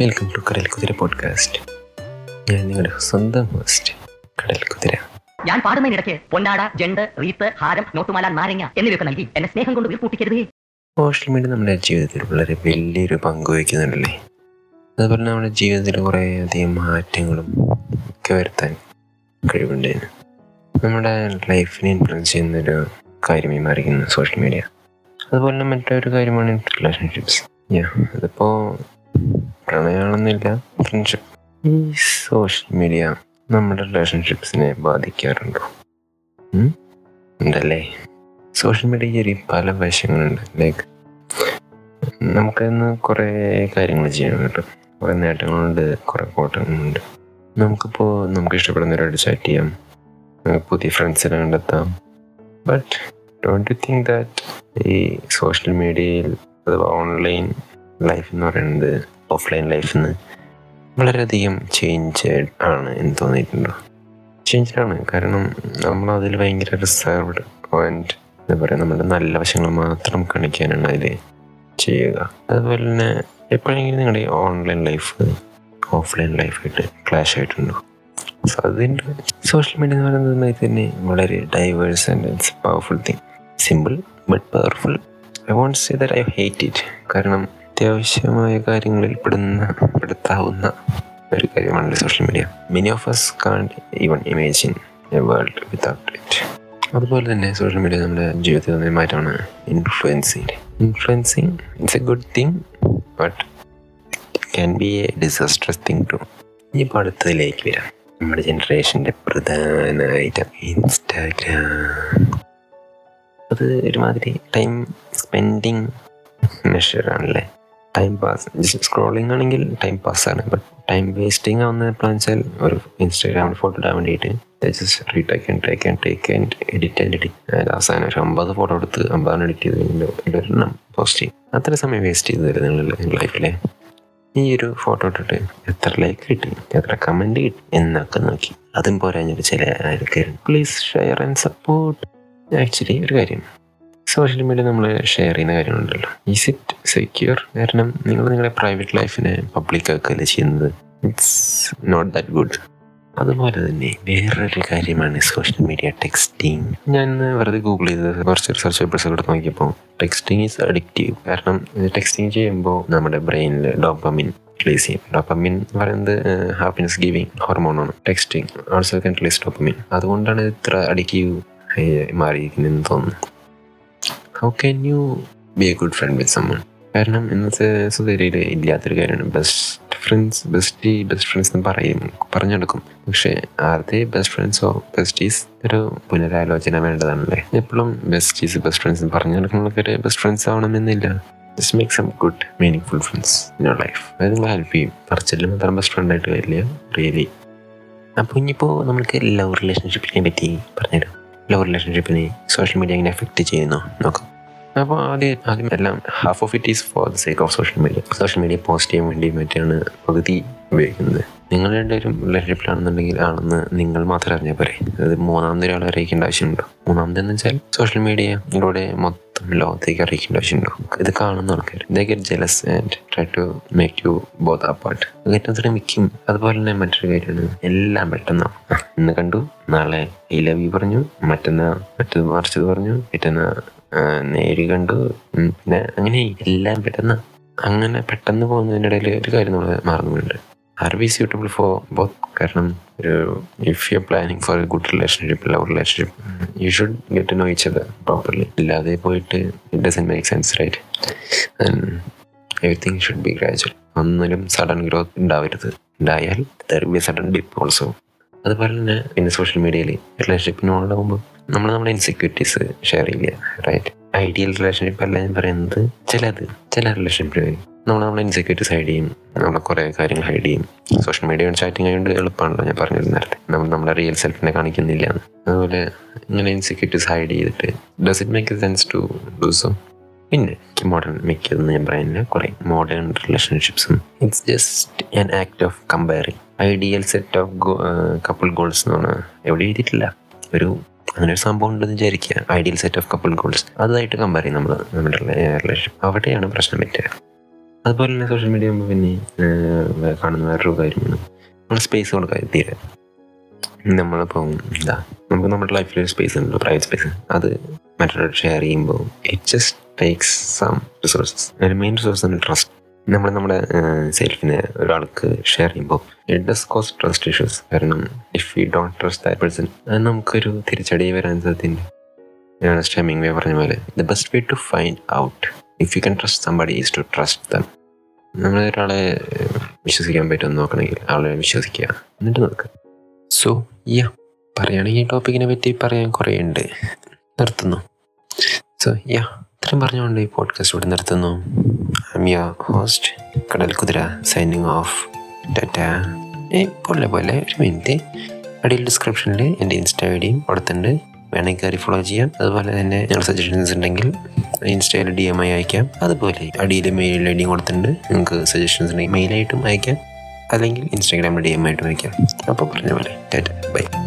Welcome to കടൽ കുതിര podcast ഞാൻ നിങ്ങളുടെ സ്വന്തം ഹോസ്റ്റ് കടൽ കുതിര ഞാൻ പാടുന്നതിനിടയ്ക്ക് പൊന്നാട ജണ്ട് റീത്ത് ഹാരം നോട്ടുമാല നാരങ്ങ എന്നിവയൊക്കെ നൽകി എന്നെ സ്നേഹം കൊണ്ട് വീർപ്പൂട്ടിക്കരുതേ സോഷ്യൽ മീഡിയ നമ്മുടെ ജീവിതത്തിൽ വളരെ വലിയൊരു പങ്ക് വഹിക്കുന്നുണ്ടല്ലേ അതുപോലെ നമ്മുടെ ജീവിതത്തിൽ കുറേ അധികം മാറ്റങ്ങളും ഒക്കെ വരുത്താൻ കഴിവുണ്ടായിരുന്നു നമ്മുടെ ലൈഫിനെ ഇൻഫ്ലുവൻസ് ചെയ്യുന്നൊരു കാര്യമായി മാറിയിരിക്കുന്നു സോഷ്യൽ മീഡിയ അതുപോലെ തന്നെ മറ്റൊരു കാര്യമാണ് റിലേഷൻഷിപ്സ് യാ അതിപ്പോൾ പ്രണയമാണെന്നില്ല ഫ്രണ്ട്ഷിപ്പ് ഈ സോഷ്യൽ മീഡിയ നമ്മുടെ റിലേഷൻഷിപ്സിനെ ബാധിക്കാറുണ്ടോ ഉം? ഉണ്ടല്ലേ സോഷ്യൽ മീഡിയയ്ക്ക് ഒരു പല വശങ്ങളുണ്ട് ലൈക്ക് നമുക്കിന്ന് കുറേ കാര്യങ്ങൾ ചെയ്യാൻ പറ്റും കുറേ നേട്ടങ്ങളുണ്ട് കുറേ കോട്ടങ്ങളുണ്ട് നമുക്കിപ്പോൾ നമുക്ക് ഇഷ്ടപ്പെടുന്നവരോട് ചാറ്റ് ചെയ്യാം നമുക്ക് പുതിയ ഫ്രണ്ട്സിനെ കണ്ടെത്താം but don't you think that ഈ സോഷ്യൽ മീഡിയയിൽ അഥവാ ഓൺലൈൻ ലൈഫ് എന്ന് പറയുന്നത് ഓഫ്ലൈൻ ലൈഫിൽ നിന്ന് വളരെയധികം ചേഞ്ച് ആണ് എന്ന് തോന്നിയിട്ടുണ്ടോ ചേഞ്ചാണ് കാരണം നമ്മൾ അതിൽ ഭയങ്കര റിസർവ്ഡ് ആൻഡ് എന്താ പറയുക നമ്മുടെ നല്ല വശങ്ങൾ മാത്രം കാണിക്കാനാണ് അതിൽ ചെയ്യുക അതുപോലെ തന്നെ എപ്പോഴെങ്കിലും നിങ്ങളുടെ ഓൺലൈൻ ലൈഫ് ഓഫ്ലൈൻ ലൈഫായിട്ട് ക്ലാഷ് ആയിട്ടുണ്ടോ സോ അതിൻ്റെ സോഷ്യൽ മീഡിയ എന്ന് പറയുന്നത് തന്നെ വളരെ diverse and it's powerful thing simple but powerful I won't say that I hate it കാരണം അത്യാവശ്യമായ കാര്യങ്ങളിൽ പെടുന്ന പെടുത്താവുന്ന ഒരു കാര്യമാണല്ലോ social media many of us can't even imagine a world without it അതുപോലെ തന്നെ സോഷ്യൽ മീഡിയ നമ്മുടെ ജീവിതത്തിൽ നന്നായിട്ടാണ് influencing influencing it's a good thing but can be a disastrous thing to ഇനിയിപ്പോൾ അടുത്തതിലേക്ക് വരാം നമ്മുടെ ജനറേഷൻ്റെ പ്രധാന ഐറ്റം ഇൻസ്റ്റാഗ്രാം അത് ഒരുമാതിരി ടൈം സ്പെൻഡിങ് മെഷറാണല്ലേ ടൈം പാസ് സ്ക്രോളിംഗ് ആണെങ്കിൽ ടൈം പാസ്സാണ് ബട്ട് ടൈം വേസ്റ്റിംഗ് ആവുന്ന എപ്പോഴാണെന്ന് വെച്ചാൽ ഒരു ഇൻസ്റ്റാഗ്രാമിൽ ഫോട്ടോ ഇടാൻ വേണ്ടിയിട്ട് just retake and take and take and edit and edit അവസാനം ഒരു അമ്പത് ഫോട്ടോ എടുത്ത് അമ്പതാണ് എഡിറ്റ് ചെയ്ത് കഴിഞ്ഞാൽ ഇടണം പോസ്റ്റ് ചെയ്യും അത്ര സമയം വേസ്റ്റ് ചെയ്ത് തരും നിങ്ങളുടെ ലൈഫിലെ ഈ ഒരു ഫോട്ടോ ഇട്ടിട്ട് എത്ര ലൈക്ക് കിട്ടി എത്ര കമൻറ്റ് കിട്ടി എന്നൊക്കെ നോക്കി അതും പോരാഞ്ഞിട്ട് ചില ആൾക്കാർ please share and support actually ഒരു കാര്യം സോഷ്യൽ മീഡിയ നമ്മൾ ഷെയർ ചെയ്യുന്ന കാര്യങ്ങളുണ്ടല്ലോ ഈസ് ഇറ്റ് സെക്യൂർ കാരണം നിങ്ങൾ നിങ്ങളുടെ പ്രൈവറ്റ് ലൈഫിനെ പബ്ലിക് ആക്കുകയല്ലേ ചെയ്യുന്നത് ഇറ്റ്സ് നോട്ട് ദാറ്റ് ഗുഡ് അതുപോലെ തന്നെ വേറൊരു കാര്യമാണ് സോഷ്യൽ മീഡിയ ടെക്സ്റ്റിംഗ് ഞാൻ ഇന്ന് വെറുതെ ഗൂഗിൾ ചെയ്ത് കുറച്ച് റിസർച്ച് പേപ്പേഴ്സ് എടുത്ത് നോക്കിയപ്പോൾ ടെക്സ്റ്റിംഗ് ഈസ് അഡിക്റ്റീവ് കാരണം ടെക്സ്റ്റിംഗ് ചെയ്യുമ്പോൾ നമ്മുടെ ബ്രെയിനിൽ ഡോപ്പമിൻ റിലീസ് ചെയ്യും ഡോപ്പമിൻ എന്ന് പറയുന്നത് ഹാപ്പിനെസ് ഗിവിങ് ഹോർമോണാണ് texting also can release dopamine അതുകൊണ്ടാണ് ഇത് ഇത്ര അഡിക്റ്റീവ് മാറിയിരിക്കുന്നതെന്ന് തോന്നുന്നു how can you be a good friend with someone കാരണം ഇന്നത്തെ സൊസൈറ്റിയിൽ ഇല്ലാത്തൊരു കാര്യമാണ് best friends bestie best friends എന്ന് പറയും പറഞ്ഞെടുക്കും പക്ഷേ ആദ്യത്തെ ബെസ്റ്റ് ഫ്രണ്ട്സോ ബെസ്റ്റീസ് ഒരു പുനരാലോചന വേണ്ടതാണല്ലേ എപ്പോഴും ബെസ്റ്റീസ് ബെസ്റ്റ് ഫ്രണ്ട്സ് പറഞ്ഞെടുക്കുന്നവർക്ക് ബെസ്റ്റ് ഫ്രണ്ട്സ് ആവണമെന്നില്ല just make some good meaningful friends in your life അത് നിങ്ങൾ ഹെൽപ്പ് ചെയ്യും പറച്ചിലും മാത്രം ബെസ്റ്റ് ഫ്രണ്ട് ആയിട്ട് വരില്ല റിയലി അപ്പോൾ ഇനിയിപ്പോൾ നമുക്ക് ലവ് റിലേഷൻഷിപ്പിനെ പറ്റി പറഞ്ഞുതരാം ലവ് റിലേഷൻഷിപ്പിനെ സോഷ്യൽ മീഡിയ എങ്ങനെ എഫക്റ്റ് ചെയ്യുന്നു നോക്കാം അപ്പോൾ ആദ്യം ആദ്യം എല്ലാം half of it is for the sake of social media social media post ചെയ്യാൻ വേണ്ടി മറ്റാണ് പകുതി ഉപയോഗിക്കുന്നത് നിങ്ങൾ രണ്ടുപേരും റിലേഷൻഷിപ്പിലാണെന്നുണ്ടെങ്കിൽ ആണെന്ന് നിങ്ങൾ മാത്രം അറിഞ്ഞാൽ പോരെ അത് മൂന്നാമത് ഒരാൾ അറിയിക്കേണ്ട ആവശ്യമുണ്ടോ മൂന്നാമതെന്ന് വെച്ചാൽ സോഷ്യൽ മീഡിയയിലൂടെ മൊത്തം ലോകത്തേക്ക് അറിയിക്കേണ്ട ആവശ്യമുണ്ടോ ഇത് കാണുന്ന ആൾക്കാർ they get jealous and try to make you both apart ഏറ്റവും ശ്രമിക്കും അതുപോലെ തന്നെ മറ്റൊരു കാര്യമാണ് എല്ലാം പെട്ടെന്ന് ഇന്ന് കണ്ടു നാളെ ഐ ലവ് യു പറഞ്ഞു മറ്റന്നാ മറ്റത് മറിച്ചത് പറഞ്ഞു പിറ്റന്നാ ആ, നേരി കണ്ടു ഉം, പിന്നെ അങ്ങനെ എല്ലാം പെട്ടെന്ന് അങ്ങനെ പെട്ടെന്ന് പോകുന്നതിൻ്റെ ഇടയിൽ ഒരു കാര്യം നമ്മൾ മറന്നുപോയിട്ടുണ്ട് are be suitable for both കാരണം ഒരു if you planning for a good relationship love relationship you should get know each other properly ഇല്ലാതെ പോയിട്ട് it doesn't make sense right everything should be gradual ഒന്നിലും സഡൻ ഗ്രോത്ത് ഉണ്ടാവരുത് ഉണ്ടായാൽ there be sudden dip also അതുപോലെ തന്നെ പിന്നെ social മീഡിയയിൽ റിലേഷൻഷിപ്പിനോടാകുമ്പോൾ നമ്മൾ നമ്മുടെ ഇൻസെക്യൂരിറ്റീസ് ഷെയർ ചെയ്യില്ല റൈറ്റ് ഐഡിയൽ റിലേഷൻഷിപ്പ് അല്ല ഞാൻ പറയുന്നത് ചിലത് ചില റിലേഷൻഷിപ്പിൽ നമ്മൾ നമ്മുടെ ഇൻസെക്യൂരിറ്റീസ് ഹൈഡ് ചെയ്യും നമ്മൾ കുറേ കാര്യങ്ങൾ ഹൈഡ് ചെയ്യും സോഷ്യൽ മീഡിയ ചാറ്റിംഗ് ആയതുകൊണ്ട് എളുപ്പമാണല്ലോ ഞാൻ പറഞ്ഞിരുന്നു നേരത്തെ നമ്മൾ നമ്മുടെ റിയൽ സെൽഫിനെ കാണിക്കുന്നില്ല എന്ന്. അതുപോലെ ഇങ്ങനെ ഇൻസെക്യൂരിറ്റീസ് ഹൈഡ് ചെയ്തിട്ട് does it make sense to do so പിന്നെ മോഡേൺ മിക്കതെന്ന് ഞാൻ പറയുന്നില്ല കുറേ മോഡേൺ റിലേഷൻഷിപ്സും it's just an act of comparing ideal set of couple goals എന്ന് പറഞ്ഞാൽ എവിടെ എഴുതിയിട്ടില്ല ഒരു അങ്ങനെ ഒരു സംഭവം ഉണ്ടെന്ന് വിചാരിക്കുക ideal set of couple goals അതുമായിട്ട് കമ്പയർ ചെയ്യും നമ്മൾ നമ്മുടെ റിലേഷൻഷിപ്പ് അവിടെയാണ് പ്രശ്നം പറ്റുക അതുപോലെ തന്നെ സോഷ്യൽ മീഡിയ ആകുമ്പോൾ പിന്നെ ഏഹ്, കാണുന്ന വേറൊരു കാര്യമാണ് നമ്മൾ സ്പേസ് കൊടുക്കാൻ തീരെ നമ്മളിപ്പോൾ എന്താ നമുക്ക് നമ്മുടെ ലൈഫിൽ ഒരു സ്പേസ് ഉണ്ടല്ലോ പ്രൈവറ്റ് സ്പേസ് അത് മറ്റൊരാൾ ഷെയർ ചെയ്യുമ്പോൾ it just takes some resources അതിന് മെയിൻ റിസോഴ്സ് ആണ് ട്രസ്റ്റ് നമ്മൾ നമ്മുടെ സെൽഫിനെ ഒരാൾക്ക് ഷെയർ ചെയ്യുമ്പോൾ it does cause trust issues കാരണം if you don't trust that person അത് നമുക്കൊരു തിരിച്ചടി വരാൻ സാധ്യതയുണ്ട് സ്റ്റമിങ് വേ പറഞ്ഞ പോലെ the best way to find out if you can trust somebody is to trust them നമ്മൾ ഒരാളെ ഏഹ്, വിശ്വസിക്കാൻ പറ്റുമെന്ന് നോക്കണമെങ്കിൽ ആളെ വിശ്വസിക്കുക എന്നിട്ട് നോക്കുക സോ യാ പറയുകയാണെങ്കിൽ ഈ ടോപ്പിക്കിനെ പറ്റി പറയാൻ കുറേ ഉണ്ട് നിർത്തുന്നു സോ യാ ഇത്രയും പറഞ്ഞുകൊണ്ട് ഈ പോഡ്കാസ്റ്റ് ഇവിടെ നിർത്തുന്നു ഐ എം യുവർ ഹോസ്റ്റ് കടൽ കുതിര സൈനിങ് ഓഫ് ഡാറ്റ ഏ പോലെ പോലെ ഒരു മിനിറ്റ് അടിയിൽ ഡിസ്ക്രിപ്ഷനിൽ എൻ്റെ ഇൻസ്റ്റാ ഐ ഡിയും കൊടുത്തിട്ടുണ്ട് വേണമെങ്കിൽ കയറി ഫോളോ ചെയ്യാം അതുപോലെ തന്നെ ഞങ്ങൾ സജഷൻസ് ഉണ്ടെങ്കിൽ ഇൻസ്റ്റയിൽ ഡി എം ഐ അയക്കാം അതുപോലെ അടിയിൽ മെയിൽ ഐ ഡിയും കൊടുത്തിട്ടുണ്ട് നിങ്ങൾക്ക് സജഷൻസ് ഉണ്ടെങ്കിൽ മെയിലായിട്ടും അയക്കാം അല്ലെങ്കിൽ ഇൻസ്റ്റാഗ്രാമിൽ ഡി എം ആയിട്ടും അയക്കാം അപ്പോൾ പറഞ്ഞ പോലെ ടാറ്റ ബൈ